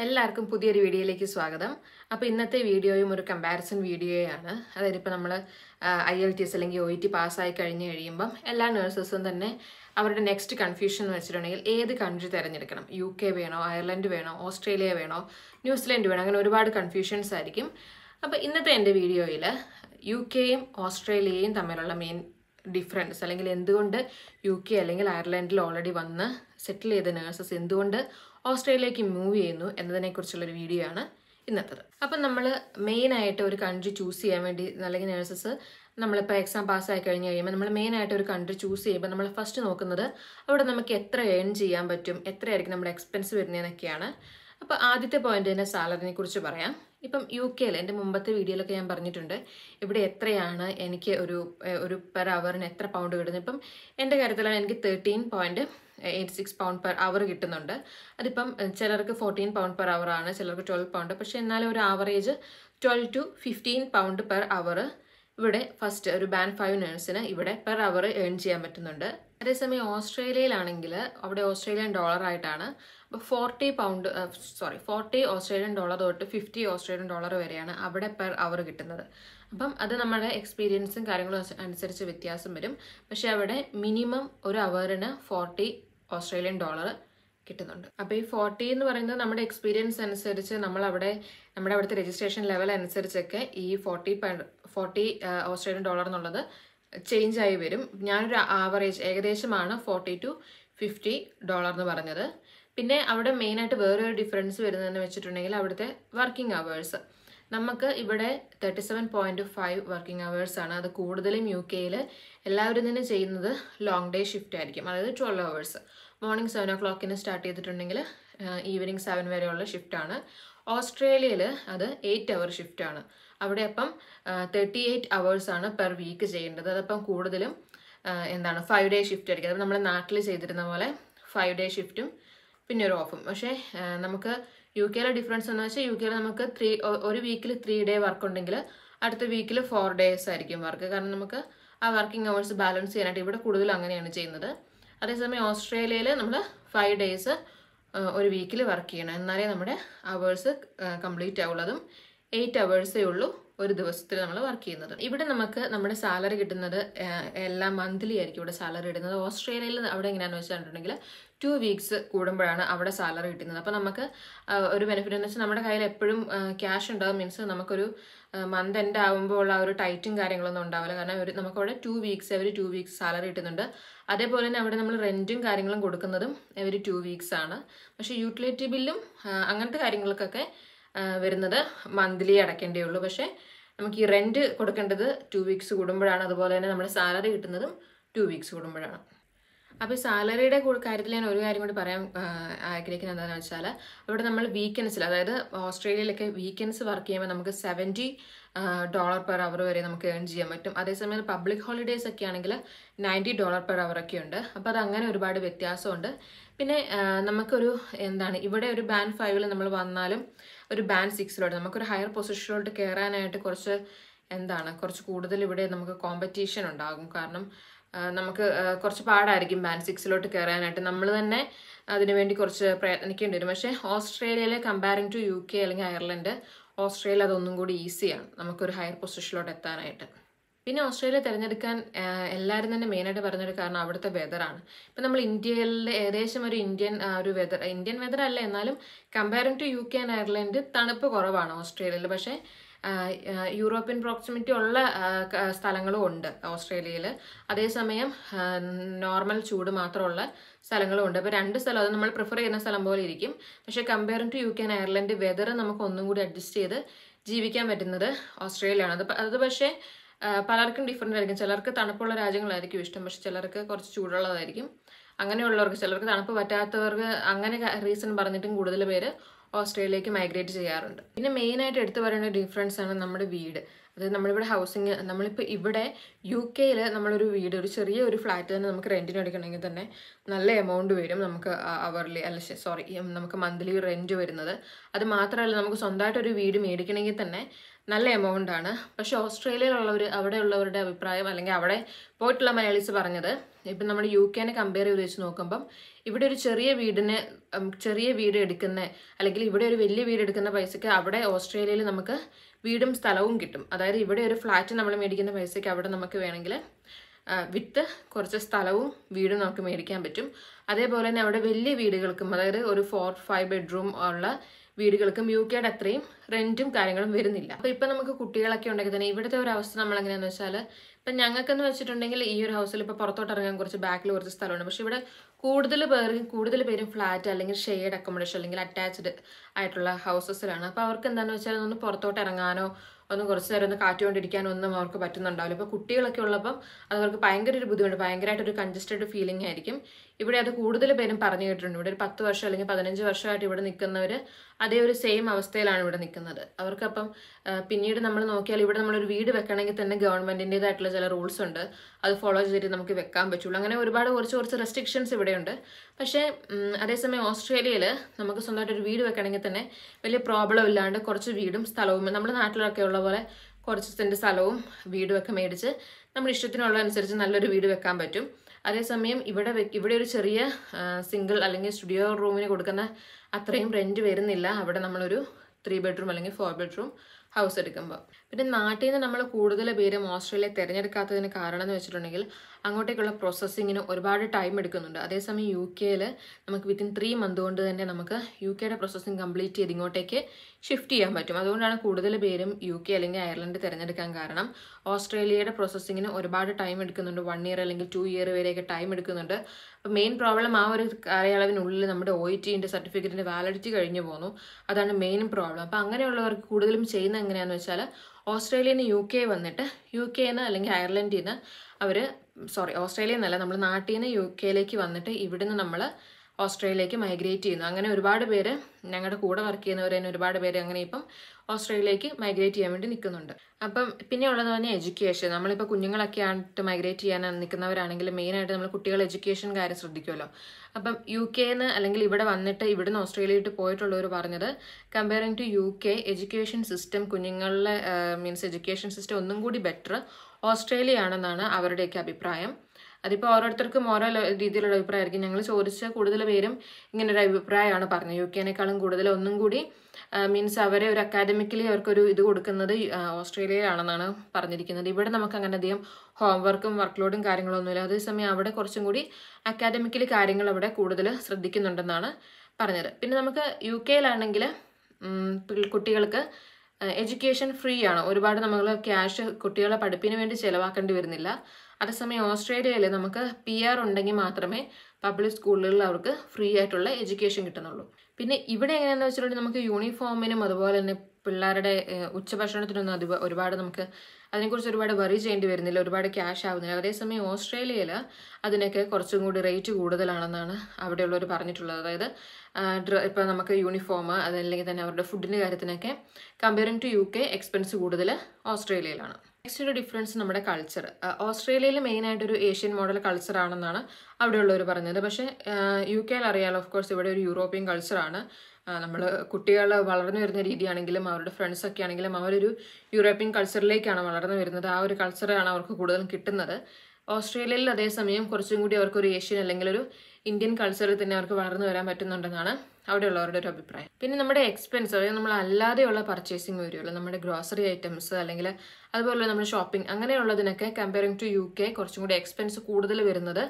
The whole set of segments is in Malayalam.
എല്ലാവർക്കും പുതിയൊരു വീഡിയോയിലേക്ക് സ്വാഗതം അപ്പോൾ ഇന്നത്തെ വീഡിയോയും ഒരു കമ്പാരിസൺ വീഡിയോയാണ് അതായത് ഇപ്പോൾ നമ്മൾ ഐ എൽ ടി എസ് അല്ലെങ്കിൽ ഒ ഇ ടി പാസ്സായി കഴിഞ്ഞ് കഴിയുമ്പം എല്ലാ നഴ്സസും തന്നെ അവരുടെ നെക്സ്റ്റ് കൺഫ്യൂഷൻ എന്ന് വെച്ചിട്ടുണ്ടെങ്കിൽ ഏത് കൺട്രി തിരഞ്ഞെടുക്കണം യു കെ വേണോ അയർലൻഡ് വേണോ ഓസ്ട്രേലിയ വേണോ ന്യൂസിലൻഡ് വേണോ അങ്ങനെ ഒരുപാട് കൺഫ്യൂഷൻസ് ആയിരിക്കും അപ്പോൾ ഇന്നത്തെ എൻ്റെ വീഡിയോയിൽ യു കെയും ഓസ്ട്രേലിയയും തമ്മിലുള്ള മെയിൻ ഡിഫറൻസ് അല്ലെങ്കിൽ എന്തുകൊണ്ട് യു കെ അല്ലെങ്കിൽ അയർലൻഡിൽ ഓൾറെഡി വന്ന് സെറ്റിൽ ചെയ്ത നേഴ്സസ് എന്തുകൊണ്ട് ഓസ്ട്രേലിയയിലേക്ക് മൂവ് ചെയ്യുന്നു എന്നതിനെക്കുറിച്ചുള്ളൊരു വീഡിയോ ആണ് ഇന്നത്തത് അപ്പം നമ്മൾ മെയിനായിട്ട് ഒരു കൺട്രി ചൂസ് ചെയ്യാൻ വേണ്ടി അല്ലെങ്കിൽ നേഴ്സസ് നമ്മളിപ്പോൾ എക്സാം പാസ്സായി കഴിഞ്ഞ് കഴിയുമ്പോൾ നമ്മൾ മെയിനായിട്ട് ഒരു കൺട്രി ചൂസ് ചെയ്യുമ്പോൾ നമ്മൾ ഫസ്റ്റ് നോക്കുന്നത് അവിടെ നമുക്ക് എത്ര ഏൺ ചെയ്യാൻ പറ്റും എത്രയായിരിക്കും നമ്മുടെ എക്സ്പെൻസ് വരുന്നതെന്നൊക്കെയാണ് അപ്പോൾ ആദ്യത്തെ പോയിന്റ് തന്നെ സാലറിനെ കുറിച്ച് പറയാം ഇപ്പം യു കെയിൽ എൻ്റെ മുമ്പത്തെ വീഡിയോയിലൊക്കെ ഞാൻ പറഞ്ഞിട്ടുണ്ട് ഇവിടെ എത്രയാണ് എനിക്ക് ഒരു ഏഹ്, ഒരു പെർ അവറിന് എത്ര പൗണ്ട് കിട്ടുന്നത് ഇപ്പം എൻ്റെ കാര്യത്തിലാണ് എനിക്ക് thirteen point eight six pound per hour കിട്ടുന്നുണ്ട് അതിപ്പം ഏഹ്, ചിലർക്ക് ഫോർട്ടീൻ പൗണ്ട് പെർ അവർ ആണ് ചിലർക്ക് ട്വൽവ് പൗണ്ട് പക്ഷേ എന്നാലും ഒരു average twelve to fifteen pound per hour ഇവിടെ ഫസ്റ്റ് ഒരു ബാൻഡ് ഫൈവ് നേഴ്സിന് ഇവിടെ പെർ അവർ ഏൺ ചെയ്യാൻ പറ്റുന്നുണ്ട് അതേസമയം ഓസ്ട്രേലിയയിലാണെങ്കിൽ അവിടെ ഓസ്ട്രേലിയൻ ഡോളർ ആയിട്ടാണ് അപ്പോൾ forty pound sorry forty Australian dollar തൊട്ട് ഫിഫ്റ്റി ഓസ്ട്രേലിയൻ ഡോളർ വരെയാണ് അവിടെ പെർ അവർ കിട്ടുന്നത് അപ്പം അത് നമ്മുടെ എക്സ്പീരിയൻസും കാര്യങ്ങളും അനുസ- അനുസരിച്ച് വ്യത്യാസം വരും പക്ഷെ അവിടെ മിനിമം ഒരു അവറിന് ഫോർട്ടി ഓസ്ട്രേലിയൻ ഡോളർ കിട്ടുന്നുണ്ട് അപ്പോൾ ഈ ഫോർട്ടി എന്ന് പറയുന്നത് നമ്മുടെ എക്സ്പീരിയൻസ് അനുസരിച്ച് നമ്മൾ അവിടെ നമ്മുടെ അവിടുത്തെ രജിസ്ട്രേഷൻ ലെവൽ അനുസരിച്ചൊക്കെ ഈ ഫോർട്ടി ഫോർട്ടി ഓസ്ട്രേലിയൻ ഡോളർ എന്നുള്ളത് ചേഞ്ച് ആയി വരും ഞാനൊരു ആവറേജ് ഏകദേശമാണ് ഫോർട്ടി ടു ഫിഫ്റ്റി ഡോളർ എന്ന് പറഞ്ഞത് പിന്നെ അവിടെ മെയിനായിട്ട് വേറൊരു ഡിഫറൻസ് വരുന്നതെന്ന് വെച്ചിട്ടുണ്ടെങ്കിൽ അവിടുത്തെ വർക്കിംഗ് അവേഴ്സ് നമുക്ക് ഇവിടെ thirty seven point five working hours ആണ് അത് കൂടുതലും യു കെയിൽ എല്ലാവരും തന്നെ ചെയ്യുന്നത് ലോങ് ഡേ ഷിഫ്റ്റ് ആയിരിക്കും അതായത് ട്വൽവ് അവേഴ്സ് മോർണിംഗ് സെവൻ ഒ ക്ലോക്കിന് സ്റ്റാർട്ട് ചെയ്തിട്ടുണ്ടെങ്കിൽ ഈവനിങ് സെവൻ വരെയുള്ള ഷിഫ്റ്റാണ് ഓസ്ട്രേലിയയിൽ അത് എയ്റ്റ് അവർ ഷിഫ്റ്റാണ് അവിടെ അപ്പം തേർട്ടി എയ്റ്റ് അവേഴ്സാണ് പെർ വീക്ക് ചെയ്യേണ്ടത് അതപ്പം കൂടുതലും ആ, എന്താണ് ഫൈവ് ഡേ ഷിഫ്റ്റ് ആയിരിക്കും അത് നമ്മുടെ നാട്ടിൽ ചെയ്തിരുന്ന പോലെ ഫൈവ് ഡേ ഷിഫ്റ്റും പിന്നെ ഒരു ഓഫും പക്ഷേ ആ, നമുക്ക് യു കെയിലെ ഡിഫറൻസ് എന്ന് വെച്ചാൽ യു കെയിൽ നമുക്ക് ത്രീ ഒരു വീക്കിൽ ത്രീ ഡേ വർക്ക് ഉണ്ടെങ്കിൽ അടുത്ത വീക്കിൽ ഫോർ ഡേയ്സ് ആയിരിക്കും വർക്ക് കാരണം നമുക്ക് ആ വർക്കിംഗ് അവേഴ്സ് ബാലൻസ് ചെയ്യാനായിട്ട് ഇവിടെ കൂടുതലും അങ്ങനെയാണ് ചെയ്യുന്നത് അതേസമയം ഓസ്ട്രേലിയയിൽ നമ്മൾ ഫൈവ് ഡേയ്സ് ഒരു വീക്കിൽ വർക്ക് ചെയ്യണം എന്നാലേ നമ്മുടെ അവേഴ്സ് കംപ്ലീറ്റ് ആവുള്ളൂ അതും എയ്റ്റ് അവേഴ്സേ ഉള്ളൂ ഒരു ദിവസത്തിൽ നമ്മൾ വർക്ക് ചെയ്യുന്നത് ഇവിടെ നമുക്ക് നമ്മുടെ സാലറി കിട്ടുന്നത് ആഹ്, എല്ലാ മന്ത്ലി ആയിരിക്കും ഇവിടെ സാലറി ഇടുന്നത് ഓസ്ട്രേലിയയിൽ അവിടെ എങ്ങനെയാണെന്ന് വെച്ചിട്ടുണ്ടെങ്കിൽ ടു വീക്സ് കൂടുമ്പോഴാണ് അവിടെ സാലറി കിട്ടുന്നത് അപ്പോൾ നമുക്ക് ആഹ്, ഒരു ബെനിഫിറ്റ് എന്ന് വെച്ചാൽ നമ്മുടെ കയ്യിൽ എപ്പോഴും ക്യാഷ് ഉണ്ടാവും മീൻസ് നമുക്കൊരു മന്ത് എൻഡ് ആകുമ്പോൾ ഉള്ള ആ ഒരു ടൈറ്റും കാര്യങ്ങളൊന്നും ഉണ്ടാവില്ല കാരണം ഒരു നമുക്കവിടെ two weeks every two weeks salary കിട്ടുന്നുണ്ട് അതേപോലെ തന്നെ അവിടെ നമ്മൾ റെൻറ്റും കാര്യങ്ങളും കൊടുക്കുന്നതും എവരി ടു വീക്സ് ആണ് പക്ഷേ യൂട്ടിലിറ്റി ബില്ലും അങ്ങനത്തെ കാര്യങ്ങൾക്കൊക്കെ ആ, വരുന്നത് മന്ത്ലി അടയ്ക്കേണ്ടേ ഉള്ളൂ പക്ഷേ നമുക്ക് ഈ റെൻറ്റ് കൊടുക്കേണ്ടത് ടു വീക്സ് കൂടുമ്പോഴാണ് അതുപോലെ തന്നെ നമ്മുടെ സാലറി കിട്ടുന്നതും ടു വീക്സ് കൂടുമ്പോഴാണ് അപ്പോൾ ഈ സാലറിയുടെ കാര്യത്തിൽ ഞാൻ ഒരു കാര്യം കൂടി പറയാൻ ആ, ആഗ്രഹിക്കുന്നത് എന്താണെന്ന് വെച്ചാൽ അവിടെ നമ്മൾ വീക്കെൻഡ്സിൽ അതായത് ഓസ്ട്രേലിയയിലൊക്കെ വീക്കെൻഡ്സ് വർക്ക് ചെയ്യുമ്പോൾ നമുക്ക് സെവൻറ്റി ഡോളർ പെർ അവർ വരെ നമുക്ക് ഏൺ ചെയ്യാൻ പറ്റും അതേസമയം പബ്ലിക് ഹോളിഡേയ്സ് ഒക്കെ ആണെങ്കിൽ നയൻറ്റി ഡോളർ പെർ അവർ ഒക്കെ ഉണ്ട് അപ്പോൾ അത് അങ്ങനെ ഒരുപാട് വ്യത്യാസമുണ്ട് പിന്നെ ആ, നമുക്കൊരു എന്താണ് ഇവിടെ ഒരു ബാൻഡ് ഫൈവിൽ നമ്മൾ വന്നാലും ഒരു ബാൻഡ് സിക്സിലോട്ട് നമുക്കൊരു ഹയർ പൊസിഷനിലോട്ട് കയറാനായിട്ട് കുറച്ച് എന്താണ് കുറച്ച് കൂടുതൽ ഇവിടെ നമുക്ക് കോമ്പറ്റീഷൻ ഉണ്ടാകും കാരണം ആ, നമുക്ക് ആ, കുറച്ച് പാടായിരിക്കും ബാൻഡ് സിക്സിലോട്ട് കയറാനായിട്ട് നമ്മൾ തന്നെ അതിനുവേണ്ടി കുറച്ച് പ്രയത്നിക്കേണ്ടി വരും പക്ഷേ ഓസ്ട്രേലിയയിലെ കമ്പാരിങ് ടു യു കെ അല്ലെങ്കിൽ അയർലൻഡ് ഓസ്ട്രേലിയ അതൊന്നും കൂടി ഈസിയാണ് നമുക്കൊരു ഹയർ പൊസിഷനിലോട്ട് എത്താനായിട്ട് പിന്നെ ഓസ്ട്രേലിയ തിരഞ്ഞെടുക്കാൻ ആ, എല്ലാവരും തന്നെ മെയിനായിട്ട് പറഞ്ഞൊരു കാരണം അവിടുത്തെ വെതറാണ് ഇപ്പം നമ്മൾ ഇന്ത്യയിലെ ഏകദേശം ഒരു ഇന്ത്യൻ ആ, ഒരു വെതർ ഇന്ത്യൻ വെതർ അല്ല എന്നാലും comparing to U K and Ireland തണുപ്പ് കുറവാണ് ഓസ്ട്രേലിയയിൽ പക്ഷേ ആ, ആ, യൂറോപ്യൻ പ്രോക്സിമിറ്റി ഉള്ള ആ, ക- സ്ഥലങ്ങളും ഉണ്ട് ഓസ്ട്രേലിയയിൽ അതേസമയം ആ, നോർമൽ ചൂട് മാത്രമുള്ള സ്ഥലങ്ങളും ഉണ്ട് അപ്പോൾ രണ്ട് സ്ഥലം അത് നമ്മൾ പ്രിഫർ ചെയ്യുന്ന സ്ഥലം പോലെ ഇരിക്കും പക്ഷേ comparing to U K and Ireland weather നമുക്ക് ഒന്നും കൂടി അഡ്ജസ്റ്റ് ചെയ്ത് ജീവിക്കാൻ പറ്റുന്നത് ഓസ്ട്രേലിയയാണ് അത് പ- അത് പക്ഷേ ആ, പലർക്കും ഡിഫറെൻ്റ് ആയിരിക്കും ചിലർക്ക് തണുപ്പുള്ള രാജ്യങ്ങളായിരിക്കും ഇഷ്ടം പക്ഷെ ചിലർക്ക് കുറച്ച് ചൂടുള്ളതായിരിക്കും അങ്ങനെയുള്ളവർക്ക് ചിലർക്ക് തണുപ്പ് പറ്റാത്തവർക്ക് അങ്ങനെ റീസൺ പറഞ്ഞിട്ടും കൂടുതൽ പേര് ഓസ്ട്രേലിയയിലേക്ക് മൈഗ്രേറ്റ് ചെയ്യാറുണ്ട് പിന്നെ മെയിനായിട്ട് എടുത്തു പറയുന്ന ഡിഫറൻസ് ആണ് നമ്മുടെ വീട് അതായത് നമ്മളിവിടെ ഹൗസിങ് നമ്മളിപ്പോൾ ഇവിടെ യു കെയിൽ നമ്മളൊരു വീട് ഒരു ചെറിയ ഒരു ഫ്ലാറ്റ് തന്നെ നമുക്ക് റെൻറ്റിന് എടുക്കണമെങ്കിൽ തന്നെ നല്ല എമൗണ്ട് വരും നമുക്ക് അവർലി അല്ല സോറി നമുക്ക് മന്ത്ലി റെൻറ്റ് വരുന്നത് അത് മാത്രമല്ല നമുക്ക് സ്വന്തമായിട്ട് ഒരു വീട് മേടിക്കണമെങ്കിൽ തന്നെ നല്ല എമൗണ്ട് ആണ് പക്ഷെ ഓസ്ട്രേലിയയിലുള്ളവർ അവിടെയുള്ളവരുടെ അഭിപ്രായം അല്ലെങ്കിൽ അവിടെ പോയിട്ടുള്ള മലയാളീസ് പറഞ്ഞത് ഇപ്പം നമ്മൾ യു കെനെ കമ്പയർ ചെയ്ത് വെച്ച് നോക്കുമ്പം ഇവിടെ ഒരു ചെറിയ വീടിന് ഉം, ചെറിയ വീട് എടുക്കുന്ന അല്ലെങ്കിൽ ഇവിടെ ഒരു വലിയ വീട് എടുക്കുന്ന പൈസയ്ക്ക് അവിടെ ഓസ്ട്രേലിയയിൽ നമുക്ക് വീടും സ്ഥലവും കിട്ടും അതായത് ഇവിടെ ഒരു ഫ്ലാറ്റ് നമ്മൾ മേടിക്കുന്ന പൈസയ്ക്ക് അവിടെ നമുക്ക് വേണമെങ്കിൽ ആ, വിത്ത് കുറച്ച് സ്ഥലവും വീടും നമുക്ക് മേടിക്കാൻ പറ്റും അതേപോലെ തന്നെ അവിടെ വലിയ വീടുകൾക്കും അതായത് ഒരു ഫോർ ഫൈവ് ബെഡ്റൂം ഉള്ള വീടുകൾക്കും യു കെയുടെ അത്രയും റെന്റും കാര്യങ്ങളും വരുന്നില്ല അപ്പോൾ ഇപ്പം നമുക്ക് കുട്ടികളൊക്കെ ഉണ്ടെങ്കിൽ തന്നെ ഇവിടുത്തെ ഒരു അവസ്ഥ നമ്മൾ എങ്ങനെയാണെന്ന് വെച്ചാൽ ഇപ്പം ഞങ്ങൾക്കെന്ന് വെച്ചിട്ടുണ്ടെങ്കിൽ ഈ ഒരു ഹൗസിൽ ഇപ്പോൾ പുറത്തോട്ട് ഇറങ്ങാൻ കുറച്ച് ബാക്കിൽ കുറച്ച് സ്ഥലമുണ്ട് പക്ഷെ ഇവിടെ കൂടുതൽ പേരും കൂടുതൽ പേരും ഫ്ലാറ്റ് അല്ലെങ്കിൽ ഷെയ്ഡ് അക്കോമഡേഷൻ അല്ലെങ്കിൽ അറ്റാച്ച്ഡ് ആയിട്ടുള്ള ഹൗസസിലാണ് അപ്പോൾ അവർക്ക് എന്താണെന്ന് വെച്ചാൽ ഒന്ന് പുറത്തോട്ട് ഇറങ്ങാനോ ഒന്ന് കുറച്ച് നേരം ഒന്ന് കാറ്റുകൊണ്ടിരിക്കാനോ ഒന്നും അവർക്ക് പറ്റുന്നുണ്ടാവില്ല ഇപ്പോൾ കുട്ടികളൊക്കെ ഉള്ളപ്പം അത് അവർക്ക് ഭയങ്കര ഒരു ബുദ്ധിമുട്ട് ഭയങ്കരമായിട്ട് ഒരു കൺജസ്റ്റഡ് ഫീലിംഗ് ആയിരിക്കും ഇവിടെ അത് കൂടുതൽ പേരും പറഞ്ഞു കേട്ടിട്ടുണ്ട് ഇവിടെ ഒരു പത്ത് വർഷം അല്ലെങ്കിൽ പതിനഞ്ച് വർഷമായിട്ട് ഇവിടെ നിൽക്കുന്നവർ അതേ ഒരു സെയിം അവസ്ഥയിലാണ് ഇവിടെ നിൽക്കുന്നത് അവർക്കപ്പം ആ, പിന്നീട് നമ്മൾ നോക്കിയാൽ ഇവിടെ നമ്മളൊരു വീട് വെക്കണമെങ്കിൽ തന്നെ ഗവൺമെന്റിൻ്റെതായിട്ടുള്ള ചില റൂൾസ് ഉണ്ട് അത് ഫോളോ ചെയ്തിട്ട് നമുക്ക് വെക്കാൻ പറ്റുള്ളൂ അങ്ങനെ ഒരുപാട് കുറച്ച് കുറച്ച് റെസ്ട്രിക്ഷൻസ് ഇവിടെയുണ്ട് പക്ഷേ ഉം, അതേസമയം ഓസ്ട്രേലിയയിൽ നമുക്ക് സ്വന്തമായിട്ട് ഒരു വീട് വെക്കണമെങ്കിൽ തന്നെ വലിയ പ്രോബ്ലം ഇല്ലാണ്ട് കുറച്ച് വീടും സ്ഥലവും നമ്മുടെ നാട്ടിലൊക്കെ ഉള്ള പോലെ കുറച്ച് സെൻറ്റ് സ്ഥലവും വീടും ഒക്കെ മേടിച്ച് നമ്മുടെ ഇഷ്ടത്തിനുള്ള അനുസരിച്ച് നല്ലൊരു വീട് വെക്കാൻ പറ്റും അതേസമയം ഇവിടെ വെ- ഇവിടെ ഒരു ചെറിയ സിംഗിൾ അല്ലെങ്കിൽ സ്റ്റുഡിയോ റൂമിന് കൊടുക്കുന്ന അത്രയും റെൻറ്റ് വരുന്നില്ല അവിടെ നമ്മളൊരു ത്രീ ബെഡ്റൂം അല്ലെങ്കിൽ ഫോർ ബെഡ്റൂം ഹൗസ് എടുക്കുമ്പോൾ പിന്നെ നാട്ടിൽ നിന്ന് നമ്മൾ കൂടുതൽ പേരും ഓസ്ട്രേലിയ തിരഞ്ഞെടുക്കാത്തതിന് കാരണം എന്ന് വെച്ചിട്ടുണ്ടെങ്കിൽ അങ്ങോട്ടേക്കുള്ള പ്രോസസ്സിങ്ങിന് ഒരുപാട് ടൈം എടുക്കുന്നുണ്ട് അതേസമയം യു കെയിൽ നമുക്ക് വിത്തിൻ ത്രീ മന്ത് കൊണ്ട് തന്നെ നമുക്ക് യു കെയുടെ പ്രോസസ്സിങ് കംപ്ലീറ്റ് ചെയ്ത് ഇങ്ങോട്ടേക്ക് ഷിഫ്റ്റ് ചെയ്യാൻ പറ്റും അതുകൊണ്ടാണ് കൂടുതൽ പേരും യു കെ അല്ലെങ്കിൽ അയർലൻഡ് തിരഞ്ഞെടുക്കാൻ കാരണം ഓസ്ട്രേലിയയുടെ പ്രോസസ്സിങ്ങിന് ഒരുപാട് ടൈം എടുക്കുന്നുണ്ട് വൺ ഇയർ അല്ലെങ്കിൽ ടു ഇയർ വരെയൊക്കെ ടൈം എടുക്കുന്നുണ്ട് അപ്പോൾ മെയിൻ പ്രോബ്ലം ആ ഒരു കാലയളവിനുള്ളിൽ നമ്മുടെ ഒ ഇ ടിൻ്റെ സർട്ടിഫിക്കറ്റിൻ്റെ വാലിഡിറ്റി കഴിഞ്ഞു പോകുന്നു അതാണ് മെയിൻ പ്രോബ്ലം അപ്പോൾ അങ്ങനെയുള്ളവർക്ക് കൂടുതലും ചെയ്യുന്നത് എങ്ങനെയാണെന്ന് വെച്ചാൽ ഓസ്ട്രേലിയയിൽ നിന്ന് യു കെ വന്നിട്ട് യു കെന്ന് അല്ലെങ്കിൽ അയർലൻഡിൽ നിന്ന് അവർ സോറി ഓസ്ട്രേലിയ എന്നല്ല നമ്മൾ നാട്ടിൽ നിന്ന് യു കെയിലേക്ക് വന്നിട്ട് ഇവിടുന്ന് നമ്മൾ ഓസ്ട്രേലിയയിലേക്ക് മൈഗ്രേറ്റ് ചെയ്യുന്നു അങ്ങനെ ഒരുപാട് പേര് ഞങ്ങളുടെ കൂടെ വർക്ക് ചെയ്യുന്നവർ തന്നെ ഒരുപാട് പേര് അങ്ങനെ ഇപ്പം ഓസ്ട്രേലിയയിലേക്ക് മൈഗ്രേറ്റ് ചെയ്യാൻ വേണ്ടി നിൽക്കുന്നുണ്ട് അപ്പം പിന്നെ ഉള്ളത് പറഞ്ഞാൽ എഡ്യൂക്കേഷൻ നമ്മളിപ്പോൾ കുഞ്ഞുങ്ങളൊക്കെ ആയിട്ട് മൈഗ്രേറ്റ് ചെയ്യാൻ നിൽക്കുന്നവരാണെങ്കിൽ മെയിനായിട്ട് നമ്മൾ കുട്ടികളുടെ എഡ്യൂക്കേഷൻ കാര്യം ശ്രദ്ധിക്കുമല്ലോ അപ്പം യു കെന്ന് അല്ലെങ്കിൽ ഇവിടെ വന്നിട്ട് ഇവിടുന്ന് ഓസ്ട്രേലിയയിട്ട് പോയിട്ടുള്ളവർ പറഞ്ഞത് comparing to U K education system കുഞ്ഞുങ്ങളുടെ മീൻസ് എഡ്യൂക്കേഷൻ സിസ്റ്റം ഒന്നും കൂടി ബെറ്റർ ഓസ്ട്രേലിയ ആണെന്നാണ് അവരുടെയൊക്കെ അഭിപ്രായം അതിപ്പോൾ ഓരോരുത്തർക്കും ഓരോ ല- രീതിയിലുള്ള അഭിപ്രായമായിരിക്കും ഞങ്ങൾ ചോദിച്ച കൂടുതൽ പേരും ഇങ്ങനെ ഒരു അഭിപ്രായമാണ് പറഞ്ഞത് യു കെനേക്കാളും കൂടുതൽ ഒന്നും കൂടി മീൻസ് അവരെ ഒരു അക്കാഡമിക്കലി അവർക്കൊരു ഇത് കൊടുക്കുന്നത് ഈ, ആ, ഓസ്ട്രേലിയയിലാണെന്നാണ് പറഞ്ഞിരിക്കുന്നത് ഇവിടെ നമുക്ക് അങ്ങനെ അധികം ഹോംവർക്കും വർക്ക് ലോഡും കാര്യങ്ങളൊന്നുമില്ല അതേസമയം അവിടെ കുറച്ചും കൂടി അക്കാഡമിക്കലി കാര്യങ്ങൾ അവിടെ കൂടുതൽ ശ്രദ്ധിക്കുന്നുണ്ടെന്നാണ് പറഞ്ഞത് പിന്നെ നമുക്ക് യു കെയിലാണെങ്കിൽ കുട്ടികൾക്ക് എഡ്യൂക്കേഷൻ ഫ്രീ ആണ് ഒരുപാട് നമ്മൾ ക്യാഷ് കുട്ടികളെ പഠിപ്പിന് വേണ്ടി ചിലവാക്കേണ്ടി വരുന്നില്ല അതേസമയം ഓസ്ട്രേലിയയിൽ നമുക്ക് പി ആർ ഉണ്ടെങ്കിൽ മാത്രമേ പബ്ലിക് സ്കൂളുകളിൽ അവർക്ക് ഫ്രീ ആയിട്ടുള്ള എഡ്യൂക്കേഷൻ കിട്ടുന്നുള്ളൂ പിന്നെ ഇവിടെ എങ്ങനെയാണെന്ന് വെച്ചിട്ടുണ്ടെങ്കിൽ നമുക്ക് യൂണിഫോമിനും അതുപോലെ തന്നെ പിള്ളേരുടെ ഏഹ്, ഉച്ചഭക്ഷണത്തിനൊന്നും അത് ഒരുപാട് നമുക്ക് അതിനെക്കുറിച്ച് ഒരുപാട് വറി ചെയ്യേണ്ടി വരുന്നില്ല ഒരുപാട് ക്യാഷ് ആവുന്നില്ല അതേസമയം ഓസ്ട്രേലിയയിൽ അതിനൊക്കെ കുറച്ചും കൂടി റേറ്റ് കൂടുതലാണെന്നാണ് അവിടെയുള്ളവർ പറഞ്ഞിട്ടുള്ളത് അതായത് ഇപ്പം നമുക്ക് യൂണിഫോം അതല്ലെങ്കിൽ തന്നെ അവരുടെ ഫുഡിൻ്റെ കാര്യത്തിനൊക്കെ comparing to U K expense കൂടുതൽ ഓസ്ട്രേലിയയിലാണ് നെക്സ്റ്റ് ഒരു ഡിഫറൻസ് നമ്മുടെ കൾച്ചർ ഓസ്ട്രേലിയയിൽ മെയിനായിട്ട് ഒരു ഏഷ്യൻ മോഡൽ കൾച്ചർ ആണെന്നാണ് അവിടെയുള്ളവർ പറഞ്ഞത് പക്ഷേ യു കെയിൽ അറിയാലോ ഓഫ് കോഴ്സ് ഇവിടെ ഒരു യൂറോപ്യൻ കൾച്ചറാണ് നമ്മൾ കുട്ടികൾ വളർന്നു വരുന്ന രീതിയാണെങ്കിലും അവരുടെ ഫ്രണ്ട്സ് ഒക്കെ ആണെങ്കിലും അവരൊരു യൂറോപ്യൻ കൾച്ചറിലേക്കാണ് വളർന്നു വരുന്നത് ആ ഒരു കൾച്ചറാണ് അവർക്ക് കൂടുതലും കിട്ടുന്നത് ഓസ്ട്രേലിയയിൽ അതേസമയം കുറച്ചും കൂടി അവർക്കൊരു ഏഷ്യൻ അല്ലെങ്കിൽ ഒരു ഇന്ത്യൻ കൾച്ചറിൽ തന്നെ അവർക്ക് വളർന്നു വരാൻ പറ്റുന്നുണ്ടെന്നാണ് അവിടെയുള്ളവരുടെ ഒരു അഭിപ്രായം പിന്നെ നമ്മുടെ എക്സ്പെൻസ് അതായത് നമ്മൾ അല്ലാതെയുള്ള പർച്ചേസിങ് വരുമല്ലോ നമ്മുടെ ഗ്രോസറി ഐറ്റംസ് അല്ലെങ്കിൽ അതുപോലെ നമ്മുടെ ഷോപ്പിംഗ് അങ്ങനെയുള്ളതിനൊക്കെ കമ്പയറിങ് ടു യു കെ കുറച്ചും കൂടി എക്സ്പെൻസ് കൂടുതൽ വരുന്നത്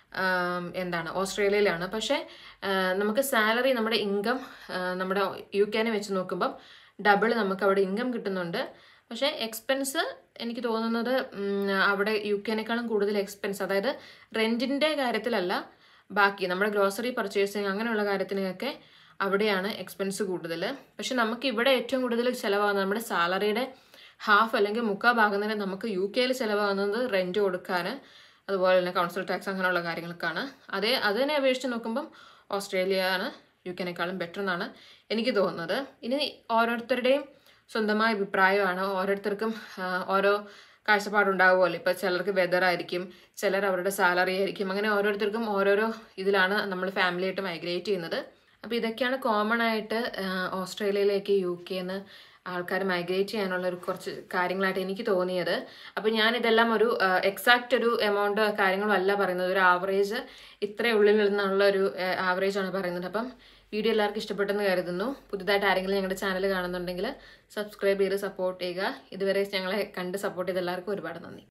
ആം, എന്താണ് ഓസ്ട്രേലിയയിലാണ് പക്ഷേ ആ, നമുക്ക് സാലറി നമ്മുടെ ഇൻകം നമ്മുടെ യു കെനെ വെച്ച് നോക്കുമ്പം ഡബിൾ നമുക്ക് അവിടെ ഇൻകം കിട്ടുന്നുണ്ട് പക്ഷേ എക്സ്പെൻസ് എനിക്ക് തോന്നുന്നത് ഉം, അവിടെ യു കെനേക്കാളും കൂടുതൽ എക്സ്പെൻസ് അതായത് റെൻറ്റിൻ്റെ കാര്യത്തിലല്ല ബാക്കി നമ്മുടെ ഗ്രോസറി പർച്ചേസിങ് അങ്ങനെയുള്ള കാര്യത്തിനൊക്കെ അവിടെയാണ് എക്സ്പെൻസ് കൂടുതൽ പക്ഷെ നമുക്ക് ഇവിടെ ഏറ്റവും കൂടുതൽ ചിലവാകുന്നത് നമ്മുടെ സാലറിയുടെ ഹാഫ് അല്ലെങ്കിൽ മുക്കാൽ ഭാഗം തന്നെ നമുക്ക് യു കെയിൽ ചിലവാകുന്നത് റെൻറ്റ് കൊടുക്കാൻ അതുപോലെ തന്നെ കൗൺസിൽ ടാക്സ് അങ്ങനെയുള്ള കാര്യങ്ങൾക്കാണ് അതേ അതിനെ അപേക്ഷിച്ച് നോക്കുമ്പം ഓസ്ട്രേലിയ ആണ് യു കെനേക്കാളും ബെറ്റർ എന്നാണ് എനിക്ക് തോന്നുന്നത് ഇനി ഓരോരുത്തരുടെയും സ്വന്തമായ അഭിപ്രായമാണ് ഓരോരുത്തർക്കും ആ, ഓരോ കാഴ്ചപ്പാടുണ്ടാവുമല്ലോ ഇപ്പോൾ ചിലർക്ക് വെതർ ആയിരിക്കും ചിലർ അവരുടെ സാലറി ആയിരിക്കും അങ്ങനെ ഓരോരുത്തർക്കും ഓരോരോ ഇതിലാണ് നമ്മൾ ഫാമിലിയായിട്ട് മൈഗ്രേറ്റ് ചെയ്യുന്നത് അപ്പോൾ ഇതൊക്കെയാണ് കോമൺ ആയിട്ട് ആ, ഓസ്ട്രേലിയയിലേക്ക് യു കെന്ന് ആൾക്കാർ മൈഗ്രേറ്റ് ചെയ്യാനുള്ള ഒരു കുറച്ച് കാര്യങ്ങളായിട്ട് എനിക്ക് തോന്നിയത് അപ്പോൾ ഞാൻ ഇതെല്ലാം ഒരു എക്സാക്റ്റ് ഒരു എമൗണ്ട് കാര്യങ്ങളും അല്ല പറയുന്നത് ഒരു ആവറേജ് ഇത്ര ഉള്ളിൽ നിന്നുള്ള ഒരു ആവറേജ് ആണ് പറയുന്നത് അപ്പം വീഡിയോ എല്ലാവർക്കും ഇഷ്ടപ്പെട്ടെന്ന് കരുതുന്നു പുതുതായിട്ട് ആരെങ്കിലും ഞങ്ങളുടെ ചാനൽ കാണുന്നുണ്ടെങ്കിൽ സബ്സ്ക്രൈബ് ചെയ്ത് സപ്പോർട്ട് ചെയ്യുക ഇതുവരെ ഞങ്ങളെ കണ്ട് സപ്പോർട്ട് ചെയ്ത എല്ലാവർക്കും ഒരുപാട് നന്ദി